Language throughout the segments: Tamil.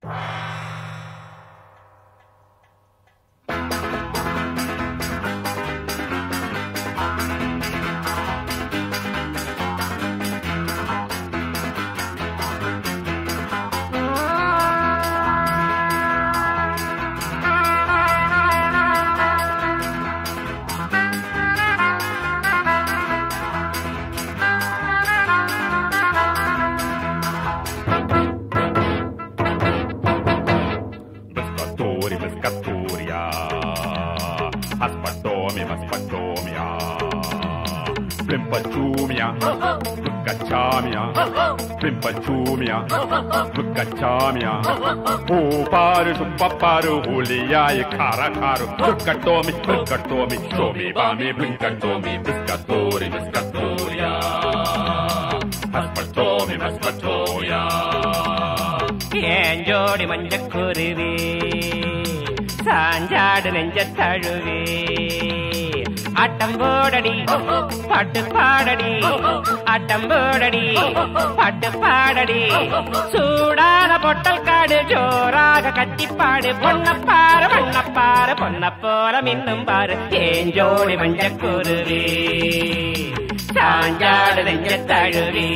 Pescatori, pescatoria. Aspatomi, maspatomia. Plimpachumia. Lucachamia. Plimpachumia. Lucachamia. Uparu, supaparu, hulia, e cara, caro. Lucatomi, lucatomi. Somi, bami, blinkatomi. Pescatori, pescatoria. Aspatomi, maspatoria. ஏன் ஜோடி மஞ்சக்குருவி சாஞ்சாடு நெஞ்ச தழுவி ஆட்டம் போடடி பாட்டு பாடடி ஆட்டம் போடடி பாட்டு பாடடி சூடான பொட்டல் காடு ஜோராக கட்டிப்பாடு பொன்னப்பாரு பொன்னப்பாரு பொன்ன போல மின்னும் பாரு ஏன் ஜோடி மஞ்சக்குருவி சாஞ்சாடு நெஞ்ச தழுவி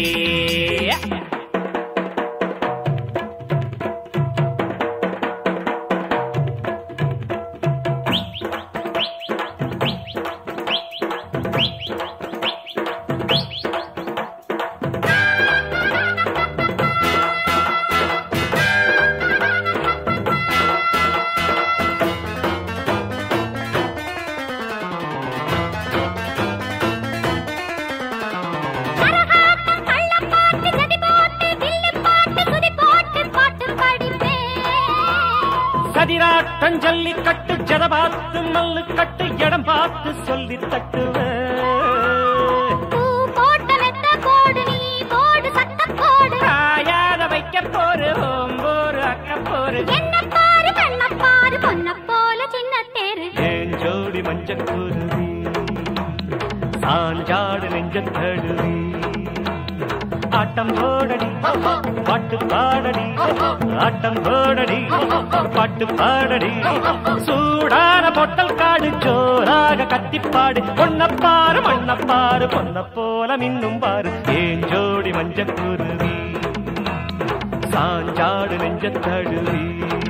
கரகாட்டம், கள்ளப்பாட்டு, ஜதிபாட்டு, வில்லுப்பாட்டு, துதிப்பாட்டு, பாட்டு படிப்பேன். சதிராட்டம் ஜல்லிக்கட்டு ஜடபாத்து மல்லு கட்டு இடம் பார்த்து சொல்லி தட்டுவேன் பூ போட்ட மெத்த போடு நீ, போடு சத்தம் போடு. காயாத வைக்க போரு ஓம்போரு அக்க போரு என்னப் பாரு, பெண்ணப் பாரு, பொன்னப் போல சின்னத் தேரு. ஏன் ஜோடி மஞ்சக்குருவி சாஞ்சாடு நெஞ்ச தழுவி ஆட்டம் போடடி பாட்டு பாடடி ஆட்டம் போடடி பாட்டு பாடடி சூடான பொட்டல் காடு ஜோராக கத்திப்பாடு பொன்னப்பாரு மண்ணப்பாரு பொன்ன போல மின்னும் பாரு ஏன் ஜோடி மஞ்சக்குருவி சாஞ்சாடு நெஞ்ச தழுவி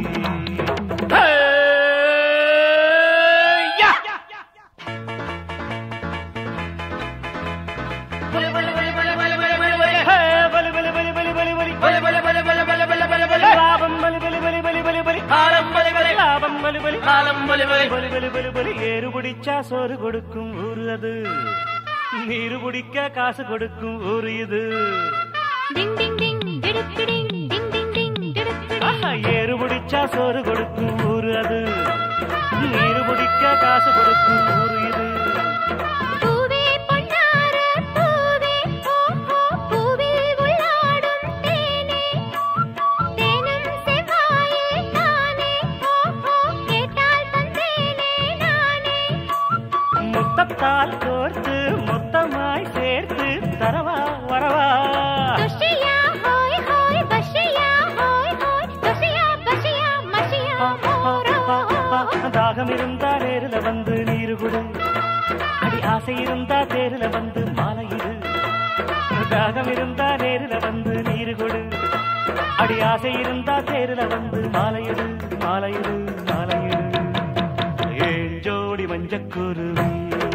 ஏறு பிடிச்சா சோறு கொடுக்கும் ஊரு அது நீரு பிடிக்க காசு கொடுக்கும் ஊரு இது டிங், டிங், டிங், டிடுக்கு டிங், டிங், டிங், டிங், டிடுக்கு டிங். ஆஹா, ஏறு பிடிச்சா சோறு கொடுக்கும் ஊரு அது நீரு பிடிக்க காசு கொடுக்கும் ஊரு இது பூவே பொன்னார பூவே, ஓ, ஓ, பூவில் உள்ளாடும் தேனே. தேனும் செவ்வாயே நானே, ஓ, ஓ, கேட்டால் தந்தேனே நானே. முத்தத்தால் கோர்த்து மொத்தமாய் சேர்த்து தரவா வரவா துஷியா, ஹோய், ஹோய், பஷியா, ஹோய், ஹோய், துஷியா, பஷியா, மஷியா, மோரோ. தாகம் இருந்தா நேருல வந்து நீரு குடு அடி ஆசை இருந்தா தேருல வந்து மாலையிடு தாகம் இருந்தா நேருல வந்து நீரு கொடு அடி ஆசை இருந்தா தேருல வந்து மாலையிடு மாலையிடு மாலையிடு ஏன் ஜோடி மஞ்சக்குருவி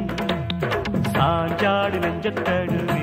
சாஞ்சாடு நெஞ்சத்தழுவி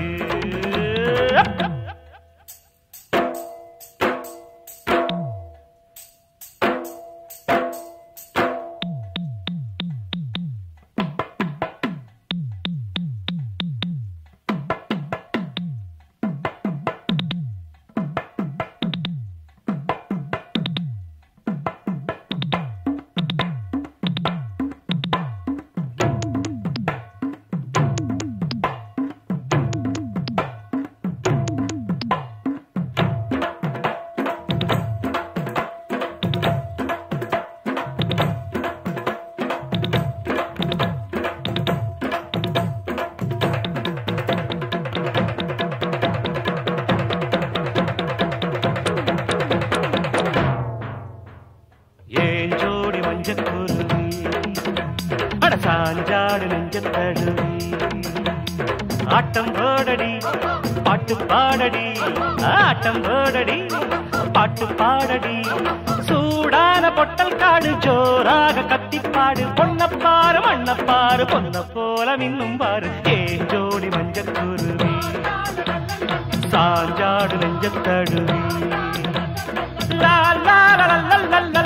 அட சாஞ்சாடு நெஞ்சத்தழுவி ஆட்டம் போடடி பாட்டு பாடடி ஆட்டம் போடடி பாட்டு பாடடி சூடான பொட்டல் காடு ஜோராக கத்திப்பாடு பொன்னப்பாரு மண்ணப்பாரு பொன்ன போல மின்னும் பாரு ஏ ஜோடி மஞ்சக்குருவி சாஞ்சாடு நெஞ்சத்தழுவி லா லா லா லா லா லா